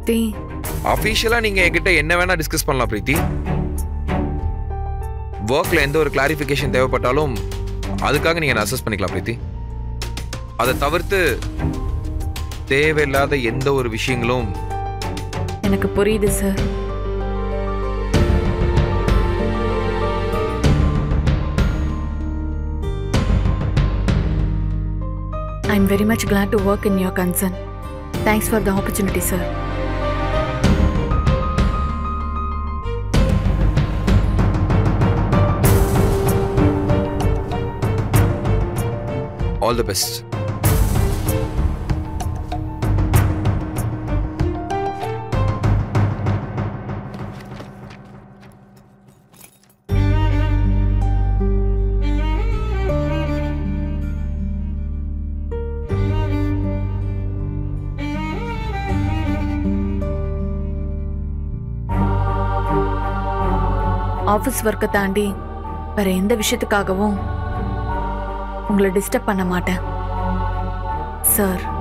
பிரீத்தி அஃபீஷியலா நீங்க என்கிட்ட என்ன வேணா டிஸ்கஸ் பண்ணலாம் பிரீத்தி ஒர்க்ல எந்த ஒரு கிளாரிஃபிகேஷன் தேவைப்பட்டாலும் அதுக்காக நீங்க என்ன அசஸ் பண்ணிக்கலாம் பிரீத்தி அதை தவிர்த்து தேவையில்லாத எந்த ஒரு விஷயங்களும் எனக்கு புரியுது sir I am very much glad to work in your concern thanks for the opportunity sir all the best office ஒர்க்கை தாண்டி வேற எந்த விஷயத்துக்காகவும் உங்களை டிஸ்டர்ப் பண்ண மாட்டேன் சார்